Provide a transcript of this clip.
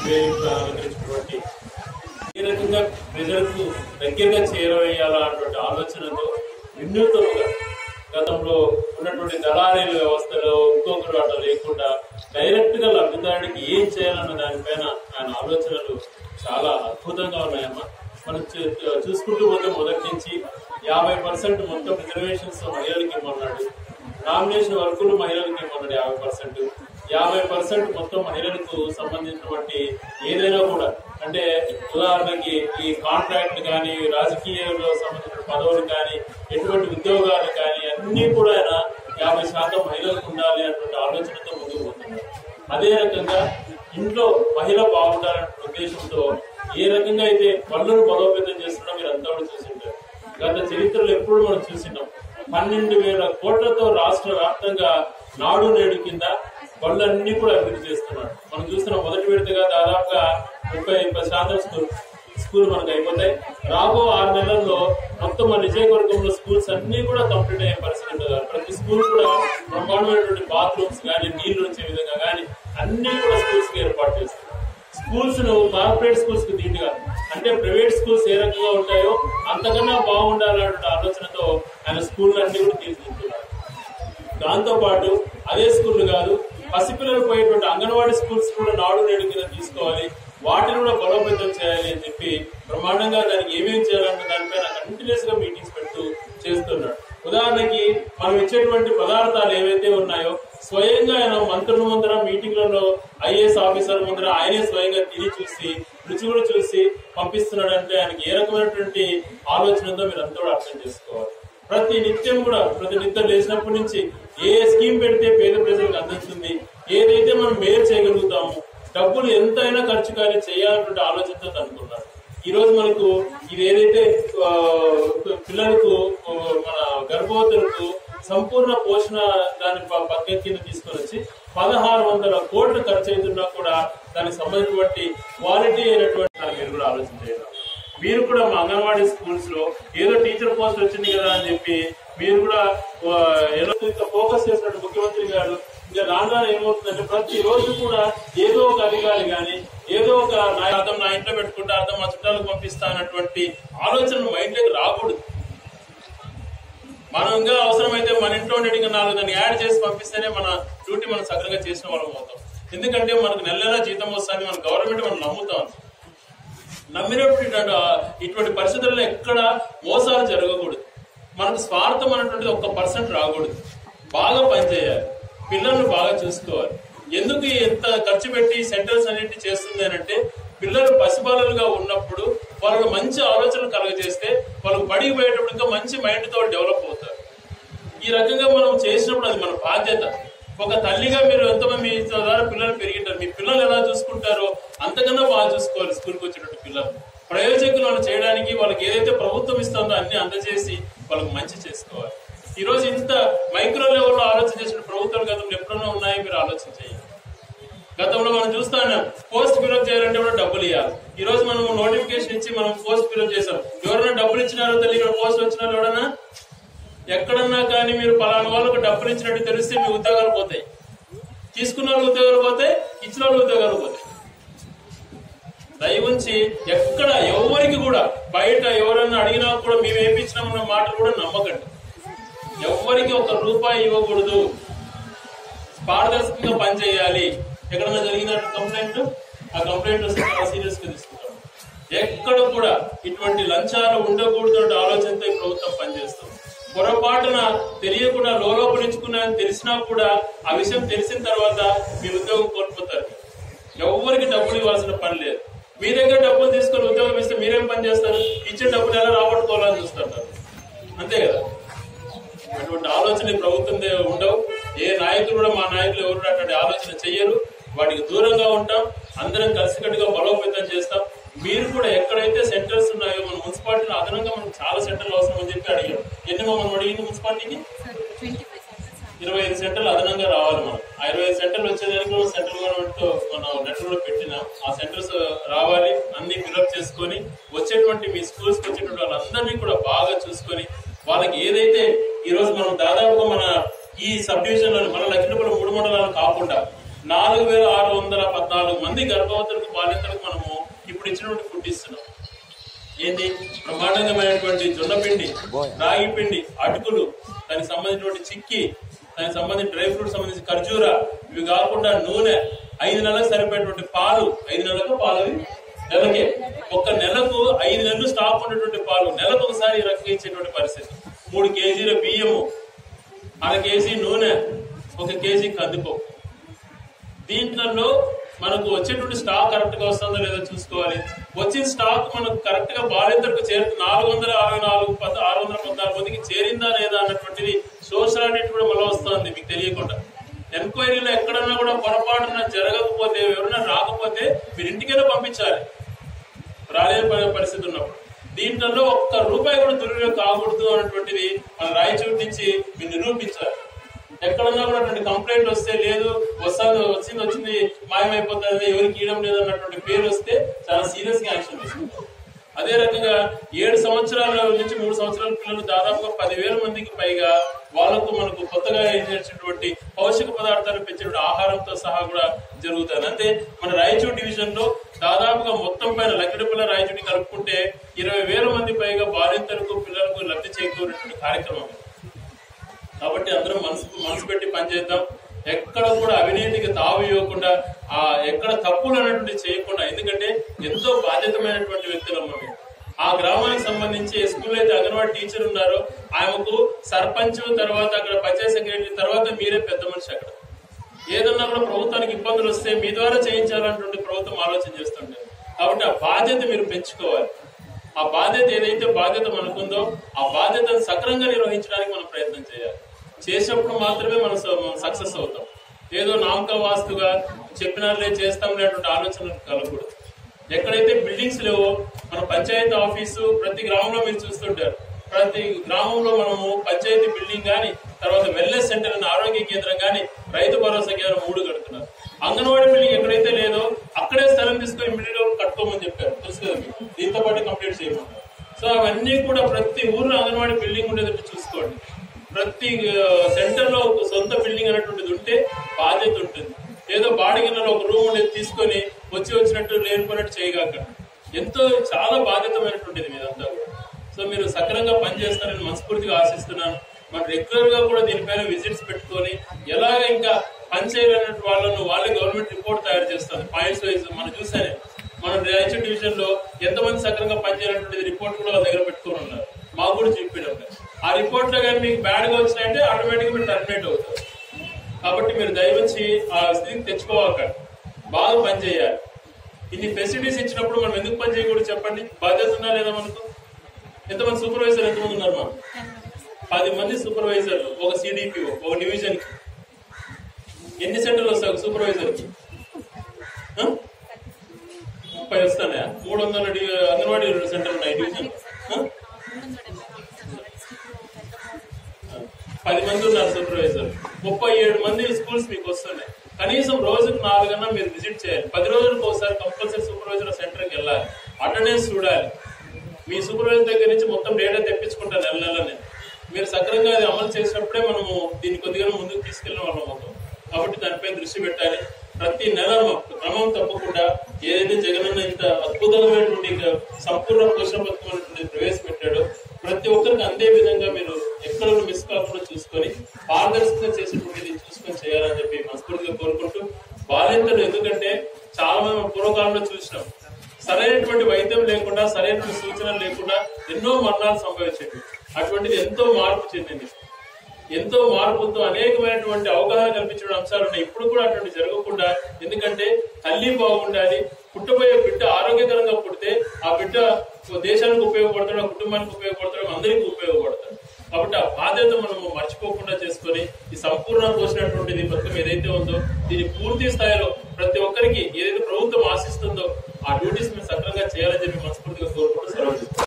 నివేదించినటువంటి ఏ రకంగా ప్రజలకు దగ్గరగా చేరవేయాలా అన్నటువంటి ఆలోచనతో వినూత్నంగా గతంలో ఉన్నటువంటి దళారీల వ్యవస్థలో ఇంకొకరు అట్లా లేకుండా డైరెక్ట్ గా లబ్ధిదారుడికి ఏం చేయాలన్న దానిపైన ఆయన ఆలోచనలు చాలా అద్భుతంగా ఉన్నాయమ్మా మనం చూ- చూసుకుంటూ పోతే మొదటి నుంచి యాభై పర్సెంట్ మొత్తం రిజర్వేషన్స్ మహిళలకి ఇవ్వమన్నాడు నామినేషన్ వర్కులు మహిళలకి ఇవ్వమన్నాడు యాభై పర్సెంట్ యాభై పర్సెంట్ మొత్తం మహిళలకు సంబంధించినటువంటి ఏదైనా కూడా అంటే ఉదాహరణకి ఈ కాంట్రాక్ట్ కానీ రాజకీయంలో సంబంధించిన పదవులు కానీ ఎటువంటి ఉద్యోగాలు కానీ అన్ని కూడా ఆయన యాభై శాతం మహిళలకు ఉండాలి అన్నటువంటి ఆలోచనతో ముందుకు పోతున్నారు అదే రకంగా ఇంట్లో మహిళ బాగుండాలనే ఉద్దేశంతో ఏ రకంగా అయితే పనులను బలోపేతం చేస్తున్నాడో మీరు అంతా కూడా చూసింటారు గత చరిత్రలో ఎప్పుడు మనం చూసినాం పన్నెండు వేల కోట్లతో రాష్ట్ర వ్యాప్తంగా నాడు నేడు కింద పనులన్నీ కూడా అభివృద్ధి చేస్తున్నాడు మనం చూస్తున్న మొదటి విడతగా దాదాపుగా ముప్పై ముప్పై శాతం స్కూల్ స్కూల్ మనకు అయిపోతాయి రాబో ఆరు నెలల్లో మొత్తం మన నిజయవర్గంలో స్కూల్స్ అన్ని కూడా కంప్లీట్ అయ్యే పరిస్థితి ఉంటుంది ప్రతి స్కూల్ కూడా బ్రహ్మాండమైనటువంటి బాత్రూమ్స్ కానీ నీళ్లు వచ్చే విధంగా కానీ అన్ని కూడా స్కూల్స్ కి ఏర్పాటు చేస్తున్నారు స్కూల్స్ ను కార్పొరేట్ స్కూల్స్ కి దీటుగా అంటే ప్రైవేట్ స్కూల్స్ ఏ రకంగా ఉంటాయో అంతకన్నా బాగుండాలనే ఆలోచనతో ఆయన స్కూల్ అన్ని కూడా తీర్చిదిద్దుతున్నారు దాంతో పాటు అదే స్కూల్ కాదు పసిపిల్లలు పోయేటువంటి అంగన్వాడీ స్కూల్స్ కూడా నాడు నేడు కింద తీసుకోవాలి వాటిని కూడా బలోపేతం చేయాలి అని చెప్పి బ్రహ్మాండంగా దానికి ఏమేం చేయాలంటే దానిపైన కంటిన్యూస్ గా మీటింగ్స్ పెడుతూ చేస్తున్నాడు ఉదాహరణకి మనం ఇచ్చేటువంటి పదార్థాలు ఏవైతే ఉన్నాయో స్వయంగా ఆయన మంత్రుల ముందర మీటింగ్లలో ఐఏఎస్ ఆఫీసర్ ముందర ఆయనే స్వయంగా తిని చూసి రుచి కూడా చూసి పంపిస్తున్నాడంటే ఆయనకి ఏ రకమైనటువంటి ఆలోచనతో మీరు అంతా కూడా అర్థం చేసుకోవాలి ప్రతి నిత్యం కూడా ప్రతి నిత్యం లేచినప్పటి నుంచి ఏ స్కీమ్ పెడితే పేద ప్రజలకు అందించింది ఏదైతే మనం మేలు చేయగలుగుతాము డబ్బులు ఎంతైనా ఖర్చు కానీ చేయాలన్నటువంటి ఆలోచనతో అనుకున్నాడు ఈ రోజు మనకు ఇది ఏదైతే ఆ, పిల్లలకు ఆ, మన గర్భవతులకు సంపూర్ణ పోషణ దాని ప- పథకం కింద తీసుకొని వచ్చి పదహారు వందల కోట్లు ఖర్చు అవుతున్నా కూడా దానికి సంబంధించినటువంటి క్వాలిటీ అయినటువంటి దాన్ని మీరు కూడా ఆలోచన చేయాలి మీరు కూడా మా అంగన్వాడీ స్కూల్స్ లో ఏదో టీచర్ పోస్ట్ వచ్చింది కదా అని చెప్పి మీరు కూడా ఆ, ఎలా ఇంత ఫోకస్ చేసినట్టు ముఖ్యమంత్రి గారు ఇంకా రాను రాను ఏమవుతుందంటే ప్రతి రోజు కూడా ఏదో ఒక అధికారి గాని ఏదో ఒక నా అర్థం నా ఇంట్లో పెట్టుకుంటే అర్థం మా చుట్టాలకు పంపిస్తా అన్నటువంటి ఆలోచన మైండ్ లోకి రాకూడదు మనం ఇంకా అవసరమైతే మన ఇంట్లో ఉండే ఇంకా నాలుగు దాన్ని యాడ్ చేసి పంపిస్తేనే మన డ్యూటీ మనం సక్రమంగా చేసిన వాళ్ళం అవుతాం ఎందుకంటే మనకు నెల నెలా జీతం వస్తుంది మన గవర్నమెంట్ మనం నమ్ముతాం నమ్మినప్పుడు ఇటువంటి ఇటువంటి పరిస్థితుల్లో ఎక్కడ మోసాలు జరగకూడదు మనకు స్వార్థం అనేటువంటిది ఒక్క పర్సెంట్ రాకూడదు బాగా పనిచేయాలి పిల్లల్ని బాగా చూసుకోవాలి ఎందుకు ఎంత ఖర్చు పెట్టి సెంటర్స్ అన్నింటి చేస్తుంది అని అంటే పిల్లలు పసిబాలలుగా ఉన్నప్పుడు వాళ్ళకు మంచి ఆలోచనలు కలగజేస్తే వాళ్ళకు బడికి పోయేటప్పుడు ఇంకా మంచి మైండ్ తో డెవలప్ అవుతారు ఈ రకంగా మనం చేసినప్పుడు అది మన బాధ్యత ఒక తల్లిగా మీరు ఎంతమంది మీ ద్వారా పిల్లలు పెరిగింటారు మీ పిల్లలు ఎలా చూసుకుంటారో అంతకన్నా బాగా చూసుకోవాలి స్కూల్కి వచ్చినట్టు పిల్లలు ప్రయోజకులను చేయడానికి వాళ్ళకి ఏదైతే ప్రభుత్వం ఇస్తుందో అన్ని అందజేసి వాళ్ళకి మంచి చేసుకోవాలి ఈ రోజు ఇంత మైక్రో లెవెల్లో ఆలోచన చేసిన ప్రభుత్వాలు గతంలో ఎప్పుడన్నా ఉన్నాయో మీరు ఆలోచన చేయండి గతంలో మనం చూస్తాను పోస్ట్ ఫిల్అప్ చేయాలంటే కూడా డబ్బులు ఇవ్వాలి ఈ రోజు మనం నోటిఫికేషన్ ఇచ్చి మనం పోస్ట్ ఫిల్అప్ చేసాం ఎవరైనా డబ్బులు ఇచ్చినారో తెలియదు ఇక్కడ పోస్ట్ వచ్చినారో ఎవడన్నా ఎక్కడన్నా కానీ మీరు పలానా వాళ్ళకు డబ్బులు ఇచ్చినట్టు తెలిస్తే మీ ఉద్యోగాలు పోతాయి తీసుకున్న వాళ్ళకి ఉద్యోగాలు పోతాయి ఇచ్చిన వాళ్ళకి ఉద్యోగాలు పోతాయి దయ ఉంచి ఎక్కడ ఎవరికి కూడా బయట ఎవరన్నా అడిగినా కూడా మేము వేయించినామన్న మాటలు కూడా నమ్మకండి ఎవరికి ఒక రూపాయి ఇవ్వకూడదు పారదర్శకంగా పనిచేయాలి ఎక్కడన్నా జరిగినట్టు కంప్లైంట్ ఆ కంప్లైంట్ వస్తే చాలా సీరియస్ గా తీసుకుంటాం ఎక్కడ కూడా ఇటువంటి లంచాలు ఉండకూడదు అనే ఆలోచనతో ఈ ప్రభుత్వం పనిచేస్తుంది పొరపాటున తెలియకుండా లోపలించుకున్నాయని తెలిసినా కూడా ఆ విషయం తెలిసిన తర్వాత మీ ఉద్యోగం కోల్పోతారు ఎవరికి డబ్బులు ఇవ్వాల్సిన పని లేదు మీ దగ్గర డబ్బులు తీసుకొని ఉద్యోగం ఇస్తే మీరేం పని చేస్తారు ఇచ్చిన డబ్బులు ఎలా రాబట్టుకోవాలని చూస్తారు అంతే కదా అటువంటి ఆలోచన ఈ ప్రభుత్వం దగ్గర ఉండవు ఏ నాయకులు కూడా మా నాయకులు ఎవరు కూడా అటువంటి ఆలోచన చెయ్యరు వాటికి దూరంగా ఉంటాం అందరం కలిసికట్టుగా బలోపేతం చేస్తాం మీరు కూడా ఎక్కడైతే సెంటర్స్ ఉన్నాయో మన మున్సిపాలిటీలో అదనంగా మనకు చాలా సెంటర్లు అవసరం అని చెప్పి అడిగాం ఎన్ని మనం అడిగింది మున్సిపాలిటీకి ఇరవై ఐదు సెంటర్లు అదనంగా రావాలి మనం ఆ ఇరవై ఐదు సెంటర్లు వచ్చేదానికి మనం సెంట్రల్ గవర్నమెంట్ తో మనం లెటర్ కూడా పెట్టినాం ఆ సెంటర్స్ రావాలి అన్ని ఫిల్అప్ చేసుకొని వచ్చేటువంటి మీ స్కూల్స్ కి వచ్చేటువంటి వాళ్ళందరినీ కూడా బాగా చూసుకొని వాళ్ళకి ఏదైతే ఈ రోజు మనం దాదాపుగా మన ఈ సబ్ డివిజన్ లో మన లక్ష్మీపురం మూడు మండలాలు కాకుండా నాలుగు వేల ఆరు వందల పద్నాలుగు మంది గర్భవతులకు బాలింతలకు మనము ఇప్పుడు ఇచ్చినటువంటి ఫుడ్ ఇస్తున్నాం ఏంటి బ్రహ్మాండమైనటువంటి జొన్న పిండి రాగి పిండి అటుకులు దానికి సంబంధించినటువంటి చిక్కి దానికి సంబంధించి డ్రై ఫ్రూట్ సంబంధించి ఖర్జూర ఇవి కాకుండా నూనె ఐదు నెలలకు సరిపోయేటువంటి పాలు ఐదు నెలలకు పాలు అవి నెలకే ఒక్క నెలకు ఐదు నెలలు స్టాక్ ఉన్నటువంటి పాలు నెలకు ఒకసారి ఈ రకంగా ఇచ్చేటువంటి పరిస్థితి మూడు కేజీల బియ్యము అర కేజీ నూనె ఒక కేజీ కందిపప్పు దీంట్లో మనకు వచ్చేటువంటి స్టాక్ కరెక్ట్ గా వస్తుందో లేదో చూసుకోవాలి వచ్చిన స్టాక్ మనకు కరెక్ట్ గా బాలింతలకు చేరు నాలుగు వందల అరవై నాలుగు పద్ ఆరు వందల పద్నాలుగు మందికి చేరిందా లేదా అన్నటువంటిది సోషల్ ఆడిట్ కూడా మళ్ళీ వస్తుంది మీకు తెలియకుండా ఎంక్వైరీలో ఎక్కడన్నా కూడా పొరపాటున జరగకపోతే ఎవరైనా రాకపోతే మీరు ఇంటికైనా పంపించాలి రాలేని పరి- పరిస్థితి ఉన్నప్పుడు దీంట్లో ఒక్క రూపాయి కూడా దుర్వినియోగం కాకూడదు అన్నటువంటిది మన రాయచూటి నుంచి మీరు నిరూపించాలి ఎక్కడన్నా కూడా అటువంటి కంప్లైంట్ వస్తే లేదు వస్తుంది వచ్చింది వచ్చింది మాయమైపోతుంది ఎవరికి ఇవ్వడం లేదు అన్నటువంటి పేరు వస్తే చాలా సీరియస్ గా యాక్షన్ తీసుకుంటాం అదే రకంగా ఏడు సంవత్సరాల నుంచి మూడు సంవత్సరాల పిల్లలు దాదాపుగా పదివేల మందికి పైగా వాళ్ళకు మనకు కొత్తగా ఏం చేసినటువంటి పౌష్టిక పదార్థాలు పెంచినటువంటి ఆహారంతో సహా కూడా జరుగుతుంది అంటే మన రాయచూర్ డివిజన్ లో దాదాపుగా మొత్తం పైన లక్కిడిపల్ల రాయచూడి కలుపుకుంటే ఇరవై వేల మంది పైగా బాలింతలకు పిల్లలకు లబ్ధి చేకూరినటువంటి కార్యక్రమం ఇది. కాబట్టి అందరం మనసు మనసు పెట్టి పనిచేద్దాం ఎక్కడ కూడా అవినీతికి తావు ఇవ్వకుండా ఆ ఎక్కడ తప్పులు అనేటువంటి చేయకుండా ఎందుకంటే ఎంతో బాధ్యతమైనటువంటి వ్యక్తులు మేము ఆ గ్రామానికి సంబంధించి ఏ స్కూల్ అయితే అంగన్వాడీ టీచర్ ఉన్నారో ఆమెకు సర్పంచ్ తర్వాత అక్కడ పంచాయత్ సెక్రటరీ తర్వాత మీరే పెద్ద మనిషి అక్కడ ఏదన్నా కూడా ప్రభుత్వానికి ఇబ్బందులు వస్తే మీ ద్వారా చేయించాలన్నటువంటి ప్రభుత్వం ఆలోచన చేస్తుంటే కాబట్టి ఆ బాధ్యత మీరు పెంచుకోవాలి ఆ బాధ్యత ఏదైతే బాధ్యత మనకుందో ఆ బాధ్యతను సక్రంగా నిర్వహించడానికి మనం ప్రయత్నం చేయాలి చేసినప్పుడు మాత్రమే మనం సక్సెస్ అవుతాం ఏదో నామక వాస్తుగా చెప్పినారులే చేస్తాం లేటువంటి ఆలోచన కలగకూడదు ఎక్కడైతే బిల్డింగ్స్ లేవో మన పంచాయతీ ఆఫీసు ప్రతి గ్రామంలో మీరు చూస్తుంటారు ప్రతి గ్రామంలో మనము పంచాయతీ బిల్డింగ్ గాని తర్వాత వెల్నెస్ సెంటర్ అని ఆరోగ్య కేంద్రం గాని రైతు భరోసా కేంద్రం మూడు కడుతున్నారు అంగన్వాడీ బిల్డింగ్ ఎక్కడైతే లేదో అక్కడే స్థలం తీసుకొని ఇమ్మీడియట్ గా కట్టుకోమని చెప్పారు తెలుసు కదా మీకు దీంతో పాటు కంప్లీట్ చేయమన్నారు సో అవన్నీ కూడా ప్రతి ఊర్లో అంగన్వాడీ బిల్డింగ్ ఉండేటట్టు చూసుకోండి ప్రతి సెంటర్ లో ఒక సొంత బిల్డింగ్ అనేటువంటిది ఉంటే బాధ్యత ఉంటుంది ఏదో బాడిగిలలో ఒక రూమ్ ఉండేది తీసుకొని వచ్చి వచ్చినట్టు లేనిపోయినట్టు చేయగాక ఎంతో చాలా బాధ్యతమైనటువంటిది మీదంతా కూడా సో మీరు సక్రంగా పనిచేస్తారని మనస్ఫూర్తిగా ఆశిస్తున్నాను మన రెగ్యులర్ గా కూడా దీనిపైన విజిట్స్ పెట్టుకొని ఎలాగ ఇంకా పనిచేయాలన్నట్టు వాళ్ళను వాళ్ళే గవర్నమెంట్ రిపోర్ట్ తయారు చేస్తుంది పాయింట్స్ వైజ్ మనం చూసానే మన రాయచూర్ డివిజన్ లో ఎంతమంది సక్రంగా పనిచేయాలన్నటువంటి రిపోర్ట్ కూడా వాళ్ళ దగ్గర పెట్టుకొని ఉన్నారు మాకు కూడా చూపించడం ఆ రిపోర్ట్ లో కానీ మీకు బ్యాడ్ గా వచ్చినాయంటే ఆటోమేటిక్ మీరు టర్మినేట్ అవుతారు కాబట్టి మీరు దయవచ్చి ఆ స్థితికి తెచ్చుకోవాలి బాగా పని చేయాలి ఇన్ని ఫెసిలిటీస్ ఇచ్చినప్పుడు మనం ఎందుకు పని చేయకూడదు చెప్పండి బాధ్యత ఉందా లేదా మనకు ఎంతమంది సూపర్వైజర్ ఎంతమంది ఉన్నారు మనం పది మంది సూపర్వైజర్లు ఒక సిడిపిఓ ఒక డివిజన్ కి ఎన్ని సెంటర్లు వస్తాయి ఒక సూపర్వైజర్ కి ఆ? ముప్పై వస్తాయా మూడు వందల డి- అంగన్వాడీ సెంటర్ ఉన్నాయి డివిజన్ ఆ? పది మంది ఉన్నారు సూపర్వైజర్ ముప్పై ఏడు మంది స్కూల్స్ మీకు వస్తున్నాయి కనీసం రోజుకు నాలుగన్నా మీరు విజిట్ చేయాలి పది రోజులకు ఒకసారి కంపల్సరీ సూపర్వైజర్ సెంటర్కి వెళ్ళాలి అటెండెన్స్ చూడాలి మీ సూపర్వైజర్ దగ్గర నుంచి మొత్తం డేటా తెప్పించుకుంటారు నెల నెలనే మీరు సక్రంగా అది అమలు చేసినప్పుడే మనము దీన్ని కొద్దిగా ముందుకు తీసుకెళ్ళిన వాళ్ళం అవుతాం కాబట్టి దానిపై దృష్టి పెట్టాలి ప్రతి నెల క్రమం తప్పకుండా ఏదైతే జగనన్న ఇంత అద్భుతమైనటువంటి ఇంకా సంపూర్ణ పోషణ పథకం అనేటువంటి ప్రవేశపెట్టాడో ప్రతి ఒక్కరికి అందే విధంగా మీరు ఎక్కడ కూడా మిస్ కాకుండా చూసుకొని పారదర్శకంగా చేసేటువంటిది చూసుకొని చేయాలని చెప్పి మనస్ఫూర్తిగా కోరుకుంటూ బాలింతలు ఎందుకంటే చాలా మంది మనం పూర్వకాలంలో చూసినాం సరైనటువంటి వైద్యం లేకుండా సరైనటువంటి సూచనలు లేకుండా ఎన్నో మరణాలు సంభవించేవి అటువంటిది ఎంతో మార్పు చెందింది ఎంతో మార్పులతో అనేకమైనటువంటి అవగాహన కల్పించిన అంశాలు ఉన్నాయి ఇప్పుడు కూడా అటువంటి జరగకుండా ఎందుకంటే తల్లి బాగుండాలి పుట్టబోయే బిడ్డ ఆరోగ్యకరంగా పుడితే ఆ బిడ్డ దేశానికి ఉపయోగపడతాడు ఆ కుటుంబానికి ఉపయోగపడతాడు అందరికీ ఉపయోగపడతాడు కాబట్టి ఆ బాధ్యత మనము మర్చిపోకుండా చేసుకొని ఈ సంపూర్ణ పోసినటువంటిది పథకం ఏదైతే ఉందో దీన్ని పూర్తి స్థాయిలో ప్రతి ఒక్కరికి ఏదైతే ప్రభుత్వం ఆశిస్తుందో ఆ డ్యూటీస్ మేము సక్రంగా చేయాలని చెప్పి మనస్ఫూర్తిగా కోరుకుంటూ సెలవు